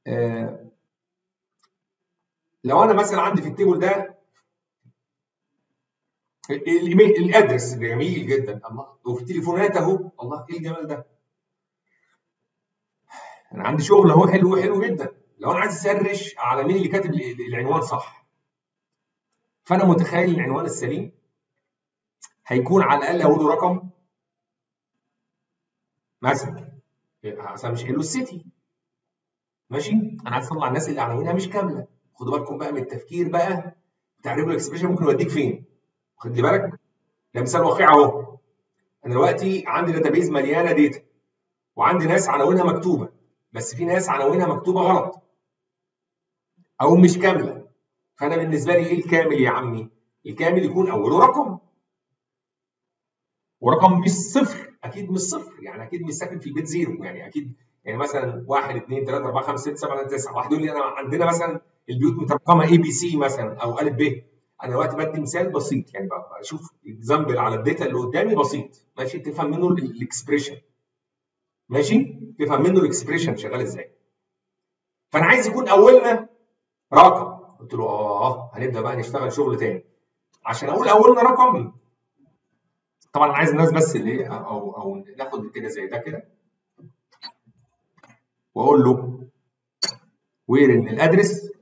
آه لو انا مثلا عندي في التيبل ده الايميل الادرس جميل جدا الله وفي تليفونات اهو الله ايه الجمال ده انا عندي شغل اهو حلو حلو جدا لو انا عايز اسرش على مين اللي كاتب العنوان صح فانا متخيل العنوان السليم هيكون على الاقل اقول رقم مثلا مثلا مش حلو السيتي ماشي انا عايز اطلع الناس اللي عناوينها مش كامله خدوا بالكم بقى من التفكير بقى بتاع ريجولار اكسبريشن ممكن يوديك فين خد لي بالك ده مثال واقعي اهو انا دلوقتي عندي داتابيز مليانه داتا وعندي ناس عناوينها مكتوبه بس في ناس عناوينها مكتوبه غلط او مش كامله فانا بالنسبه لي ايه الكامل يا عمي الكامل يكون اوله رقم ورقم مش صفر اكيد مش صفر يعني اكيد مش ساكن في البيت زيرو يعني اكيد يعني مثلا 1 2 3 4 5 6 7 9 واحد يقول لي انا عندنا مثلا البيوت مترقمه اي بي سي مثلا او ا ب انا دلوقتي بدي مثال بسيط يعني بشوف اكزامبل على الداتا اللي قدامي بسيط ماشي تفهم منه الاكسبريشن ماشي تفهم منه الاكسبريشن شغال ازاي فانا عايز يكون اولنا رقم قلت له اه هنبدا بقى نشتغل شغل تاني عشان اقول اولنا رقم طبعا انا عايز الناس بس اللي او او ناخد كده زي ده كده واقول له وير ان الادرس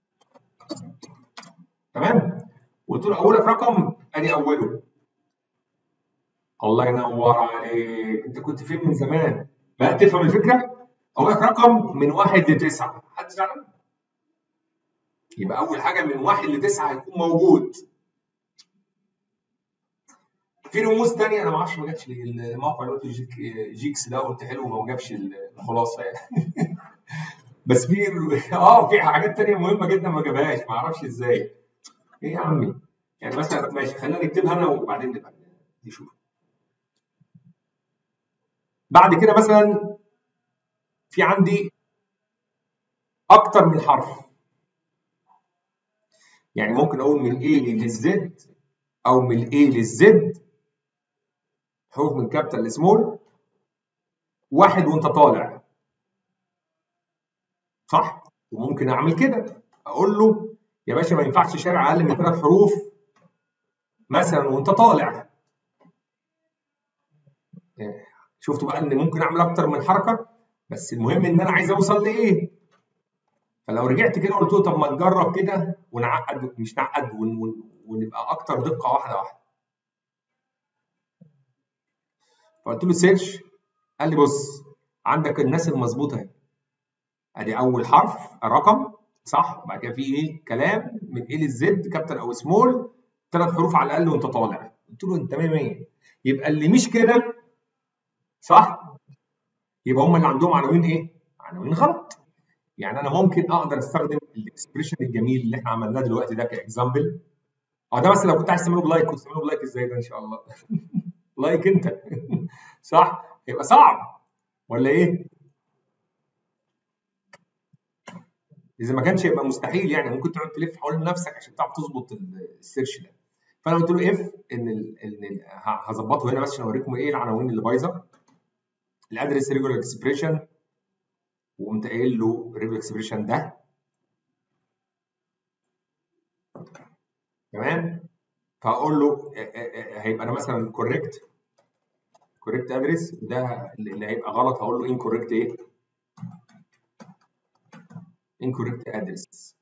تمام قلت له اولك رقم ادي اوله الله ينور عليك انت كنت فين من زمان بقى تفهم الفكره اولك رقم من واحد لتسعه حد زعلان يبقى اول حاجه من واحد لتسعه هيكون موجود في رموز ثانيه انا ما اعرفش ما جاتش الموقع اللي قلت جيك جيكس ده قلت حلو ما جابش الخلاصه يعني بس في اه في حاجات ثانيه مهمه جدا ما جابهاش ما اعرفش ازاي ايه يا عمي يعني مثلا ماشي خلينا نكتبها انا وبعدين نبقى نشوف بعد كده مثلا في عندي اكتر من حرف يعني ممكن اقول من A للزد او من A للزد حروف من كابيتال لسمول واحد وانت طالع صح وممكن اعمل كده اقول له يا باشا ما ينفعش شارع اقل من ثلاث حروف مثلا وانت طالع شفتوا بقى ان ممكن اعمل اكتر من حركه بس المهم ان انا عايز اوصل لايه فلو رجعت كده قلت له طب ما نجرب كده ونعقد مش نعقد ونبقى اكتر دقه واحده واحده فقلت له سيرش قال لي بص عندك الناس المظبوطه اهي ادي اول حرف رقم صح بعد كده في ايه كلام من ايه للزد كابيتال او سمول ثلاث حروف على الاقل وانت طالع قلت له انت 100 100 يبقى اللي مش كده صح يبقى هم اللي عندهم عناوين ايه عناوين غلط يعني انا ممكن اقدر استخدم الاكسبريشن الجميل اللي احنا عملناه دلوقتي ده كاكزامبل اه ده مثلا لو كنت عايز تعمله بلايك كنت تعمله بلايك ازاي ده ان شاء الله لايك انت صح يبقى صعب ولا ايه اذا ما كانش يبقى مستحيل يعني ممكن تقعد تلف حوالين نفسك عشان تعرف تظبط السيرش ده فانا قلت له اف ان ال ان هظبطه هنا بس عشان اوريكم ايه العناوين اللي بايظه الادرس ريجولار اكسبريشن وقمت قايل له ريجولار اكسبريشن ده تمام فاقول له هيبقى انا مثلا كوريكت كوريكت ادرس ده اللي هيبقى غلط هقول له انكوريكت ايه incorrect address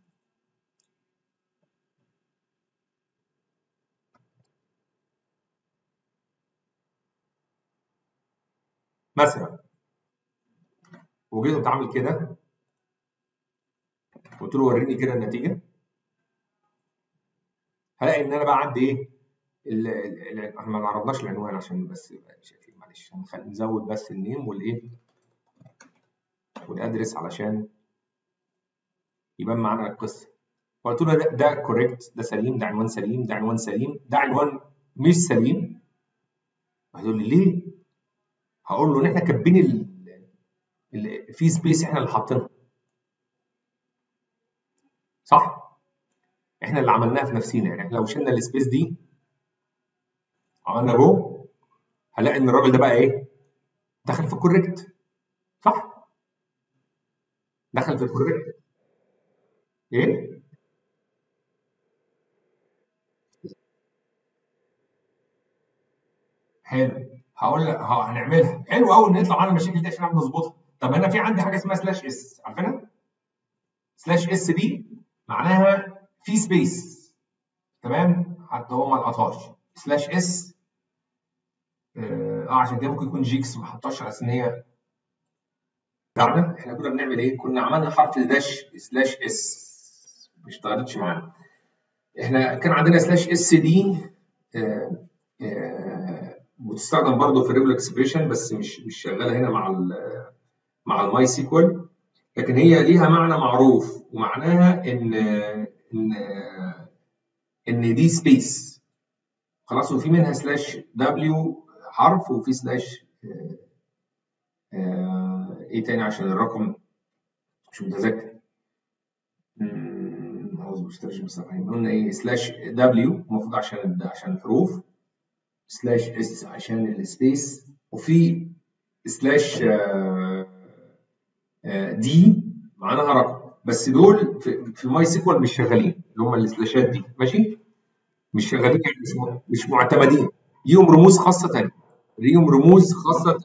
مثلا وجيت قمت عامل كده قلت له وريني كده النتيجه هلاقي ان انا بقى عندي ايه احنا ما عرضناش العنوان عشان بس شايفين معلش نزود بس النيم والايه والادرس علشان يبان معانا القصه فقلت له ده, ده كوريكت ده سليم ده عنوان سليم ده عنوان سليم ده عنوان مش سليم هيقول لي ليه؟ هقول له ان احنا كاتبين ال... ال... في سبيس احنا اللي حاطينها صح؟ احنا اللي عملناها في نفسينا يعني احنا لو شلنا السبيس دي عملنا جو هلاقي ان الراجل ده بقى ايه؟ دخل في الكوريكت صح؟ دخل في الكوريكت ايه حلو هقول لك هنعملها حلو قوي ان يطلع معانا المشاكل دي عشان نعرف نظبطها طب انا في عندي حاجه اسمها سلاش اس عارفينها سلاش اس دي معناها في سبيس تمام حتى هو ما لقطهاش سلاش اس اه عشان كده ممكن يكون جيكس ما حطهاش على ان هي بتاعنا احنا كنا بنعمل ايه؟ كنا عملنا حرف الداش سلاش اس ما اشتغلتش معانا احنا كان عندنا سلاش اس دي آه آه بتستخدم برضه في الريجولار اكسبريشن بس مش مش شغاله هنا مع ال مع الماي سيكوال لكن هي ليها معنى معروف ومعناها ان ان ان دي سبيس خلاص وفي منها سلاش دبليو حرف وفي سلاش ايه تاني عشان الرقم مش متذكر عاوز بشتري بس قلنا ايه سلاش دبليو المفروض عشان عشان الحروف سلاش اس عشان السبيس وفي سلاش دي معناها رقم بس دول في, في ماي سيكوال مش شغالين اللي هم السلاشات دي ماشي مش شغالين يعني مش معتمدين ليهم رموز خاصه ثانيه ليهم رموز خاصه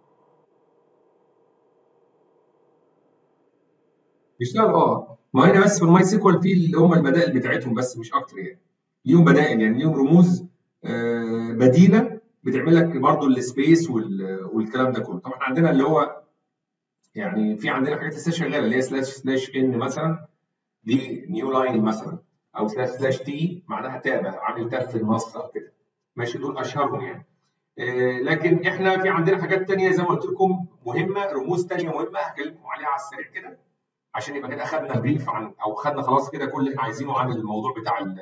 بيشتغل اه ما هنا بس في الماي سيكوال في اللي هم البدائل بتاعتهم بس مش اكتر يعني ليهم بدائل يعني ليهم رموز آه بديله بتعمل لك برضه السبيس والكلام ده كله طبعا عندنا اللي هو يعني في عندنا حاجات لسه شغاله اللي هي سلاش سلاش ان مثلا دي نيو لاين مثلا او سلاش سلاش تي معناها تابع عامل تاب في النص او كده ماشي دول اشهرهم يعني آه لكن احنا في عندنا حاجات ثانيه زي ما قلت لكم مهمه رموز ثانيه مهمه هكلمكم عليها على السريع كده عشان يبقى كده اخذنا بريف عن او خدنا خلاص كده كل اللي احنا عايزينه عن الموضوع بتاع ال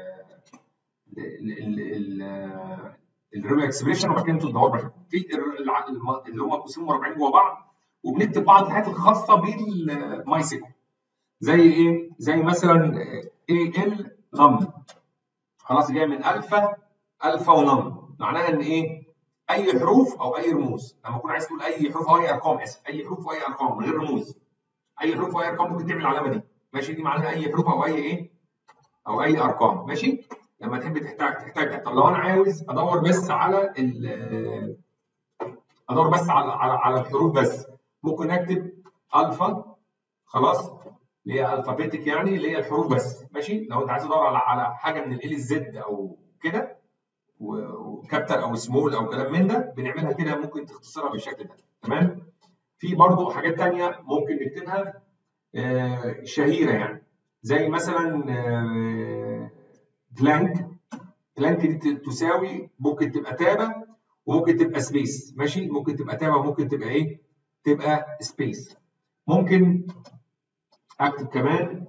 الريبل اكسبريشن وبعد كده انتوا تدوروا براحتكم في اللي هم قوسين مربعين جوا بعض وبنكتب بعض الحاجات الخاصه بالماي سيكوال زي ايه؟ زي مثلا اي ال نم خلاص جاي من الفا الفا ونم معناها ان ايه؟ اي حروف او اي رموز لما تكون عايز تقول اي حروف او اي ارقام اسف اي حروف واي ارقام من غير رموز اي حروف واي ارقام ممكن تعمل العلامه دي ماشي دي معناها اي حروف او اي ايه؟ او اي ارقام ماشي؟ لما تحب تحتاج تحتاج طب لو انا عاوز ادور بس على ادور بس على على, على الحروف بس ممكن اكتب الفا خلاص اللي هي الفابيتك يعني اللي هي الحروف بس ماشي لو انت عايز تدور على على حاجه من ال زد او كده وكابيتال او سمول او كلام من ده بنعملها كده ممكن تختصرها بالشكل ده تمام في برضو حاجات ثانيه ممكن نكتبها آه شهيره يعني زي مثلا آه بلانك بلانك دي تساوي ممكن تبقى تابه وممكن تبقى سبيس ماشي ممكن تبقى تابه وممكن تبقى ايه تبقى سبيس ممكن اكتب كمان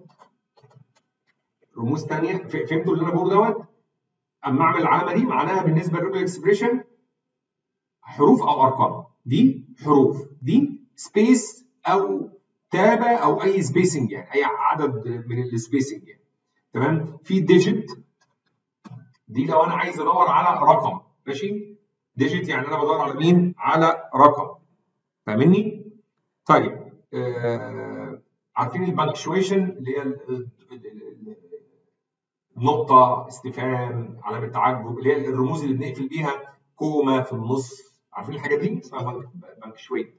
رموز ثانيه فهمتوا اللي انا بقوله دوت اما اعمل العلامه دي معناها بالنسبه للريبل اكسبريشن حروف او ارقام دي حروف دي سبيس او تابه او اي سبيسنج يعني اي عدد من السبيسنج يعني تمام في ديجيت دي لو انا عايز ادور على رقم ماشي ديجيت يعني انا بدور على مين على رقم فاهمني طيب آه عارفين البنكشويشن اللي هي نقطة استفهام علامة تعجب اللي هي الرموز اللي بنقفل بيها كوما في النص عارفين الحاجات دي اسمها بنكشويت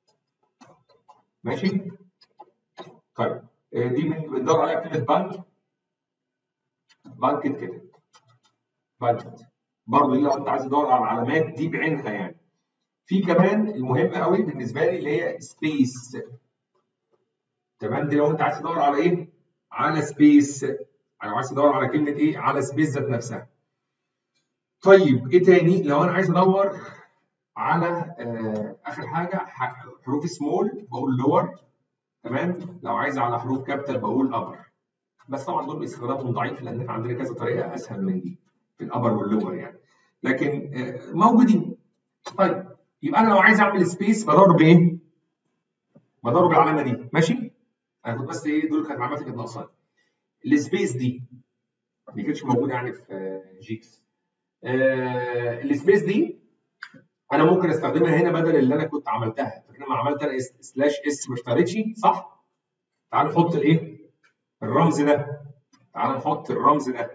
ماشي طيب آه دي بندور عليها كلمة بنك بانكت كده بانكت برضه دي لو انت عايز تدور على العلامات دي بعينها يعني في كمان المهم قوي بالنسبه لي اللي هي سبيس تمام دي لو انت عايز تدور على ايه على سبيس لو عايز تدور على كلمه ايه على سبيس ذات نفسها طيب ايه تاني لو انا عايز ادور على آه اخر حاجه حروف سمول بقول لور تمام لو عايز على حروف كابيتال بقول ابر بس طبعا دول استخدامهم ضعيف لان احنا عندنا كذا طريقه اسهل من دي في الابر واللور يعني لكن آه موجودين طيب يبقى انا لو عايز اعمل سبيس بدور بايه؟ بدور بالعلامه دي ماشي؟ انا كنت بس ايه دول كانت معلوماتي كانت ناقصاني. السبيس دي ما كانتش موجوده يعني في جيكس. آه السبيس دي انا ممكن استخدمها هنا بدل اللي انا كنت عملتها فاكر لما عملت انا سلاش اس ما اشتريتش صح؟ تعال نحط الايه الرمز ده تعال نحط الرمز ده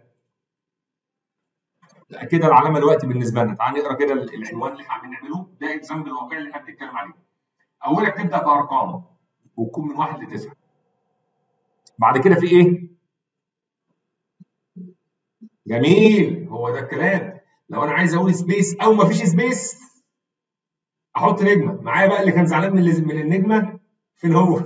لا كده العلامه دلوقتي بالنسبه لنا تعال نقرا كده العنوان اللي احنا بنعمله ده اكزامبل واقعي اللي احنا بنتكلم عليه اولك تبدا بارقام وتكون من واحد لتسعه بعد كده في ايه جميل هو ده الكلام لو انا عايز اقول سبيس او ما فيش سبيس احط نجمه معايا بقى اللي كان زعلان من من النجمه فين هو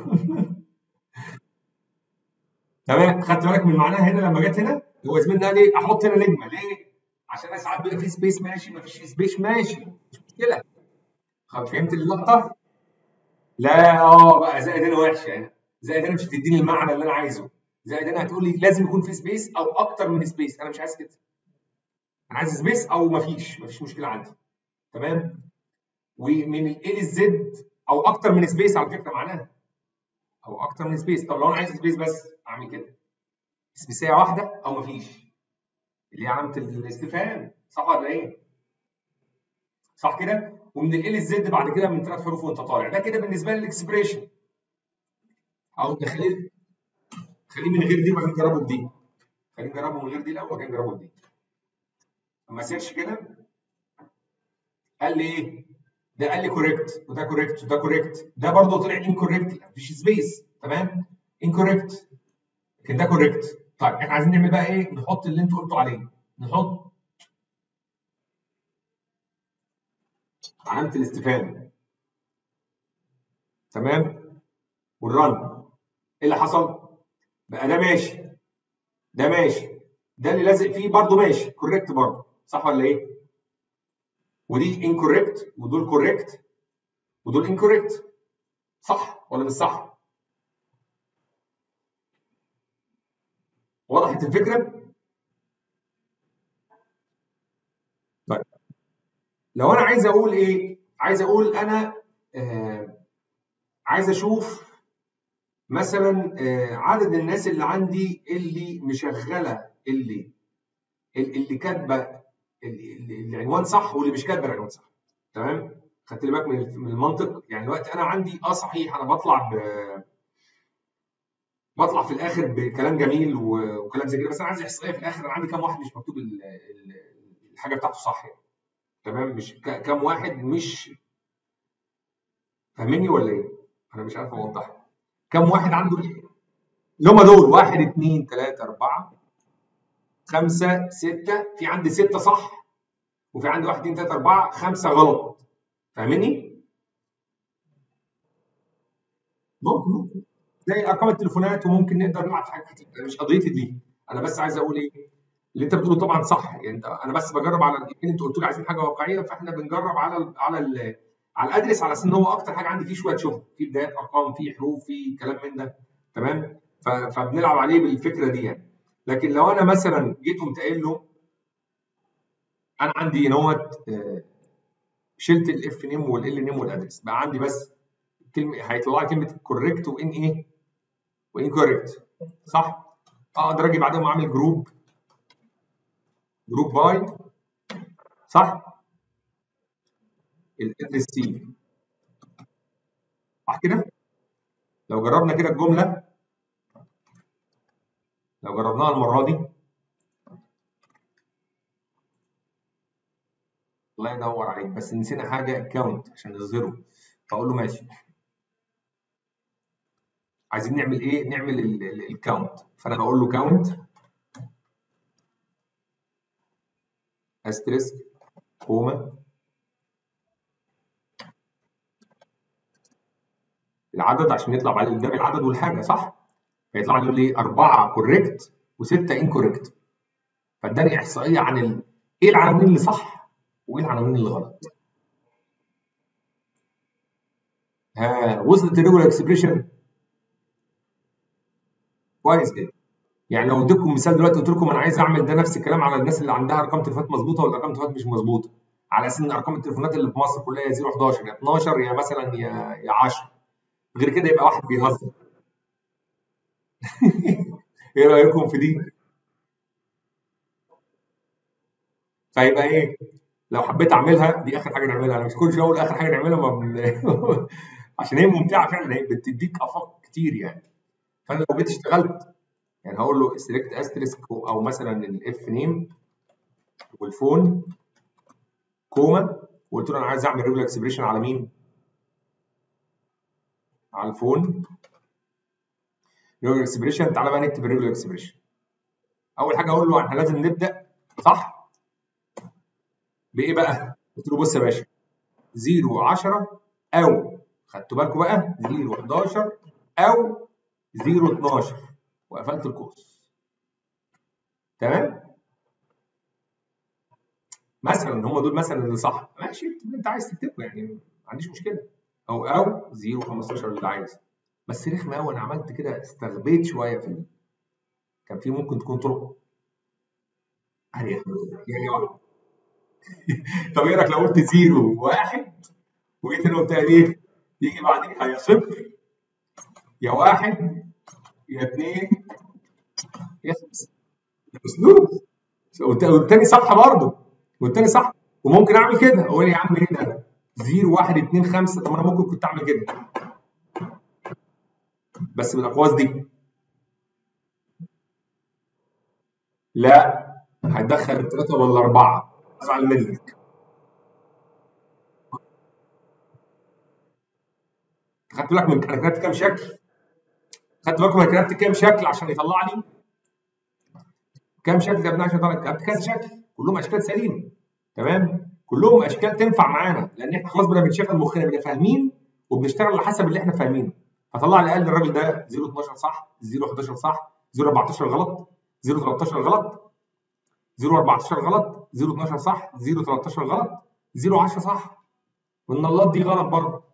تمام خدت بالك من معناها هنا لما جت هنا هو زميلنا قال ايه احط هنا نجمه ليه عشان ساعات بيبقى في سبيس ماشي ما فيش سبيس ماشي مش مشكله فهمت اللقطه لا اه بقى زائد هنا وحشه هنا زائد هنا مش هتديني المعنى اللي انا عايزه زائد هنا هتقول لي لازم يكون في سبيس او اكتر من سبيس انا مش عايز كده انا عايز سبيس او ما فيش ما فيش مشكله عندي تمام ومن ال للزد او اكتر من سبيس على فكره معناها او اكتر من سبيس طب لو انا عايز سبيس بس اعمل كده سبيسيه واحده او ما فيش اللي هي علامه الاستفهام صح ولا ايه؟ صح كده؟ ومن ال للزد بعد كده من ثلاث حروف وانت طالع ده كده بالنسبه لي الاكسبريشن او خليه خليه من غير دي وبعدين نجربه بدي خليه نجربه من غير دي الاول وبعدين نجربه بدي اما سيرش كده قال لي ايه؟ ده قال لي كوريكت وده كوريكت وده كوريكت ده برضه طلع انكوريكت مفيش سبيس تمام؟ انكوريكت لكن ده كوريكت طيب احنا عايزين نعمل بقى ايه؟ نحط اللي انتوا قلتوا عليه نحط علامه الاستفهام تمام؟ والرن ايه اللي حصل؟ بقى ده ماشي ده ماشي ده اللي لازق فيه برضه ماشي كوريكت برضه صح ولا ايه؟ ودي انكوريكت ودول كوريكت ودول انكوريكت صح ولا مش صح؟ وضحت الفكره؟ طيب لو انا عايز اقول ايه؟ عايز اقول انا آه عايز اشوف مثلا آه عدد الناس اللي عندي اللي مشغله اللي اللي كاتبه العنوان صح واللي مش كاتبه العنوان صح تمام؟ خدت بالك من المنطق يعني دلوقتي انا عندي اه صحيح انا بطلع ب بطلع في الاخر بكلام جميل وكلام زي كده بس انا عايز احصائيه في الاخر انا عندي كام واحد مش مكتوب الحاجه بتاعته صح يعني تمام مش كام واحد مش فاهمني ولا ايه؟ انا مش عارف اوضحها كام واحد عنده اللي هم دول واحد اثنين ثلاثة أربعة خمسة ستة في عندي ستة صح وفي عندي واحد اثنين ثلاثة أربعة خمسة غلط فاهمني؟ ممكن ممكن زي ارقام التليفونات وممكن نقدر نلعب في حاجات كتير انا مش قضيتي دي انا بس عايز اقول ايه اللي انت بتقوله طبعا صح يعني انا بس بجرب على انتوا قلتوا لي عايزين حاجه واقعيه فاحنا بنجرب على ال على ال على الادرس على اساس ان هو اكتر حاجه عندي فيه شويه شغل في بدايات ارقام في حروف في كلام من ده تمام فبنلعب عليه بالفكره دي يعني لكن لو انا مثلا جيت قمت قايل له انا عندي نوت شلت الاف نيم والال نيم والادرس بقى عندي بس كلمه هيطلع لي كلمه كوريكت وان ايه وانكوريكت صح اقدر اجي بعدهم اعمل جروب جروب باي صح الادرس سي صح كده لو جربنا كده الجمله لو جربناها المره دي الله ينور عليك بس نسينا حاجه اكونت عشان نظهره فاقول له ماشي عايزين نعمل ايه؟ نعمل الكاونت فانا بقول له كاونت استريسك كوما العدد عشان يطلع بعد قدام العدد والحاجه صح؟ فيطلع لي ايه؟ اربعه كوريكت وسته انكوريكت فاداني احصائيه عن ال... ايه العناوين اللي صح وايه العناوين اللي غلط. ها وصلت الريجولار اكسبريشن كويس جدا يعني لو اديتكم مثال دلوقتي قلت لكم انا عايز اعمل ده نفس الكلام على الناس اللي عندها ارقام تليفونات مظبوطه ولا ارقام تليفونات مش مظبوطه على اساس ان ارقام التليفونات اللي في مصر كلها يا 011 يا 12 يا مثلا يا يا 10 غير كده يبقى واحد بيهزر ايه رايكم في دي؟ فيبقى ايه؟ لو حبيت اعملها دي اخر حاجه نعملها انا مش كل شويه اقول اخر حاجه نعملها ما بن... عشان هي ممتعه فعلا هي بتديك افاق كتير يعني فانا لو جيت اشتغلت يعني هقول له سيلكت استريسك او مثلا الاف نيم والفون كوما وقلت له انا عايز اعمل ريجولار اكسبريشن على مين؟ على الفون ريجولار اكسبريشن تعالى بقى نكتب الريجولار اكسبريشن اول حاجه اقول له احنا لازم نبدا صح؟ بايه بقى؟ قلت له بص يا باشا 0 10 او خدتوا بالكم بقى 0 11 او 0 12 وقفلت القوس تمام؟ مثلا هم دول مثلا اللي صح ماشي اللي انت عايز تكتبه يعني ما عنديش مشكله او او 0 15 اللي عايز بس رخمه قوي انا عملت كده استغبيت شويه في ال... كان في ممكن تكون طرق اريح يعني واحد طب ايه رايك لو قلت 0 1 وجيت هنا قلت ايه يجي بعديها يا صفر يا واحد يا اثنين يا خمسه اسلوب والتاني صح برضه والتاني صح وممكن اعمل كده اقول يا عم ايه ده 0 1 2 5 طب انا ممكن كنت اعمل كده بس بالاقواس دي لا هتدخل الثلاثه ولا الاربعه ازعل منك خدت بالك من انا كتبت كام شكل خدت بالكم انا كتبت كام شكل عشان يطلع لي كام شكل كتبناه عشان يطلع كتبت كذا شكل كلهم اشكال سليمه تمام كلهم اشكال تنفع معانا لان احنا خلاص بقى بنشغل مخنا بنبقى فاهمين وبنشتغل على حسب اللي احنا فاهمينه فطلع لي قال الراجل ده 0 12 صح 0 11 صح 0 14 غلط 0 13 غلط 0 14 غلط 0 12 صح 0 13 غلط 0 10 صح والنلات دي غلط برضه